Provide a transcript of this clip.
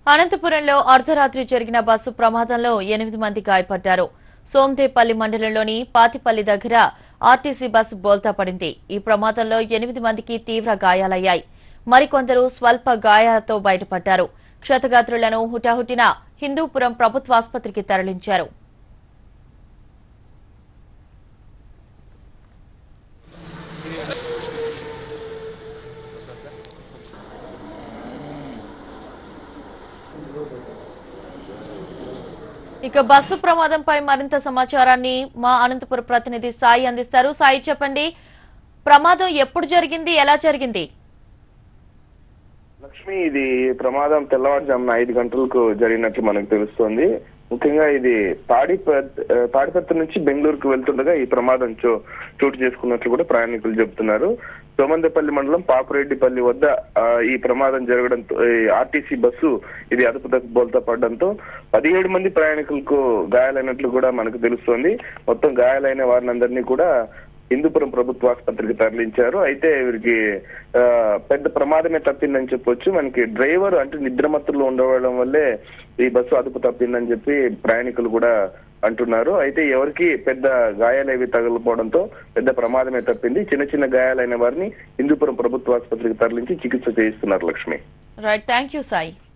అనంతపురంలో అర్ధరాత్రి జరిగిన బస్సు ప్రమాదంలో ఎనిమిది మంది గాయపడ్డారు సోమదేపల్లి మండలంలోని పాతిపల్లి దగ్గర ఆర్టీసీ బస్సు బోల్తా పడింది ఈ ప్రమాదంలో ఎనిమిది మందికి తీవ్ర గాయాలయ్యాయి మరికొందరు స్వల్ప గాయాలతో బయటపడ్డారు క్షతగాత్రులను హుటాహుటిన హిందూపురం ప్రభుత్వాసుపత్రికి తరలించారు ఇక బస్సు ప్రమాదంపై మరింత సమాచారాన్ని మా అనంతపురం ప్రతినిధి సాయి అందిస్తారు సాయి చెప్పండి ప్రమాదం ఎప్పుడు జరిగింది ఎలా జరిగింది లక్ష్మి ఇది ప్రమాదం తెల్లవారుజామున ఐదు గంటలకు జరిగినట్లు మనకు తెలుస్తోంది ముఖ్యంగా ఇది తాడిపత్ ఆ, తాడిపత్రి నుంచి బెంగళూరుకు వెళ్తుండగా ఈ ప్రమాదం చో- చోటు చేసుకున్నట్లు కూడా ప్రయాణికులు చెబుతున్నారు సోమందపల్లి మండలం పాపురెడ్డిపల్లి వద్ద ఆ, ఈ ప్రమాదం జరగడంతో ఈ ఆర్టీసీ బస్సు ఇది అదుపు తప్పి బోల్తా పడడంతో పదిహేడు మంది ప్రయాణికులకు గాయాలైనట్లు కూడా మనకు తెలుస్తోంది మొత్తం గాయాలైన వారిని కూడా హిందూపురం ప్రభుత్వ ఆసుపత్రికి తరలించారు అయితే వీరికి ఆ, పెద్ద ప్రమాదమే తప్పిందని చెప్పొచ్చు మనకి డ్రైవర్ అంటే నిద్రమత్తులో ఉండడం వల్లే ఈ బస్సు అదుపు తప్పిందని చెప్పి ప్రయాణికులు కూడా అంటున్నారు అయితే ఎవరికి పెద్ద గాయాలేవి తగలపోవడంతో పెద్ద ప్రమాదమే తప్పింది చిన్న చిన్న గాయాలైన వారిని హిందూపురం ప్రభుత్వ ఆసుపత్రికి తరలించి చికిత్స చేయిస్తున్నారు Lakshmi right thank you Sai